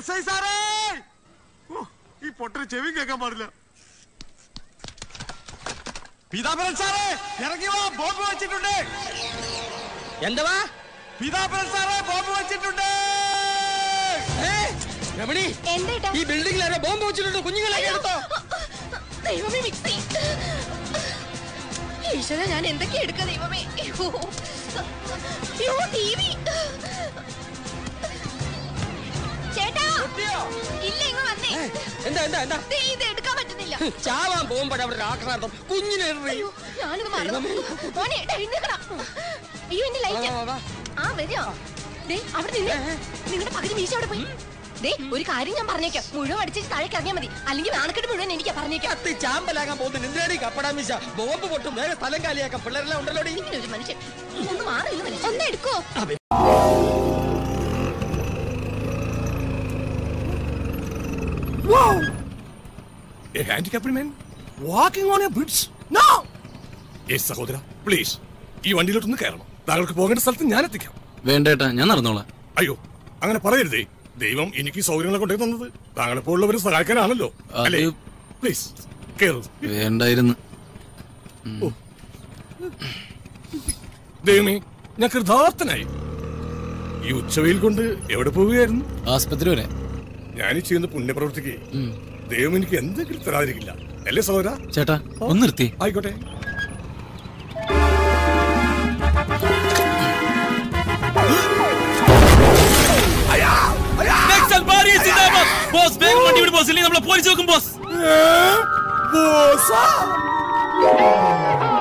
S I സാറേ ഓ, ഈ പൊട്ടന് ചെവി കേൾക്കാൻ പാടില്ല പീതാംബരൻ സാറേ ഇറങ്ങി വാ ബോംബ് വെച്ചിട്ടുണ്ട് എന്തുവാ പീതാംബരൻ സാറേ ബോംബ് വെച്ചിട്ടുണ്ട് ഏ, രമണി എന്തേട്ടാ ഈ ബിൽഡിംഗിൽ ആരോ ബോംബ് വെച്ചിട്ടുണ്ട് കുഞ്ഞുങ്ങളെ എടുത്തോ ദൈവമേ മിക്സി ഈശ്വര ഞാൻ എന്തൊക്കെ എടുക്ക ദൈവമേ അയ്യോ അയ്യോ ടി വി ചേട്ടാ ഇല്ല ഇങ്ങ് വന്നേ ഏ, എന്താ എന്താ എന്താ ദേ, ഇത് എടുക്കാൻ പറ്റുന്നില്ല ചാവാൻ പോകുമ്പോഴേ അവിടെ ആക്രാന്തം കുഞ്ഞിനെ എറി. അയ്യോ ഞാനിത് മറന്നു മോനെ ഡേ, എഴുന്നേക്കടാ. അയ്യോ എന്റെ ലൈറ്റ് വാ, വാ, വാ. ആ വരിക ദേ അവിടെ നിന്ന് നിങ്ങളുടെ പകുതി മീശ അവിടെ പോയി ദേ ഒരു കാര്യം ഞാൻ പറഞ്ഞേക്കാം മുഴുവൻ അടിച്ച് താഴേക്ക് ഇറങ്ങിയാൽ മതി അല്ലെങ്കിൽ നാണക്കെട്ട് മുഴുവൻ എനിക്ക് പറഞ്ഞേക്കാം കത്തി ചാമ്പലാകാൻ പോകുന്ന എന്തിനാടി കപ്പടാമിശ ബോംബ് പൊട്ടും വേറെ സ്ഥലം കാലിയാക്കാം പിള്ളേരെല്ലാം ഉണ്ടല്ലോടി ഇങ്ങനെ ഒരു മനുഷ്യൻ ഒന്ന് മാറിയില്ല ഒന്ന് എടുക്കോ A handicapped man walking on a bridge? No! Yes, സഹോദര പ്ലീസ് ഈ വണ്ടിയിലോട്ടൊന്ന് കയറണം താങ്കൾക്ക് പോകേണ്ട സ്ഥലത്ത് ഞാൻ എത്തിക്കാം വേണ്ടേട്ടാ ഞാൻ നടന്നോളാം അയ്യോ അങ്ങനെ പറയരുതേ ദൈവം എനിക്ക് ഈ സൗകര്യങ്ങളെ കൊണ്ടേ തന്നത് താങ്കളെ പോലുള്ളവരെ സഹായിക്കാനാണല്ലോ അത് അല്ലേ പ്ലീസ് കയറൂ വേണ്ടായിരുന്നു ദൈവമേ ഞാൻ കൃതാർത്ഥനായി ഈ ഉച്ചവെയിൽ കൊണ്ട് എവിടെ പോവുകയായിരുന്നു ആസ്പത്രി വരെ ഞാൻ ഈ ചെയ്യുന്ന പുണ്യപ്രവൃത്തിക്ക് ദൈവം എനിക്ക് എന്തെങ്കിലും തരാതിരിക്കില്ല അല്ലേ സഹോദര ചേട്ടാ ഒന്ന് നിർത്തി ആയിക്കോട്ടെ ബോസ് വേഗം വണ്ടി വിട് ബോസ് ഇല്ലെങ്കിൽ നമ്മളെ പോലീസ് വെക്കും ബോസ് ബോസാ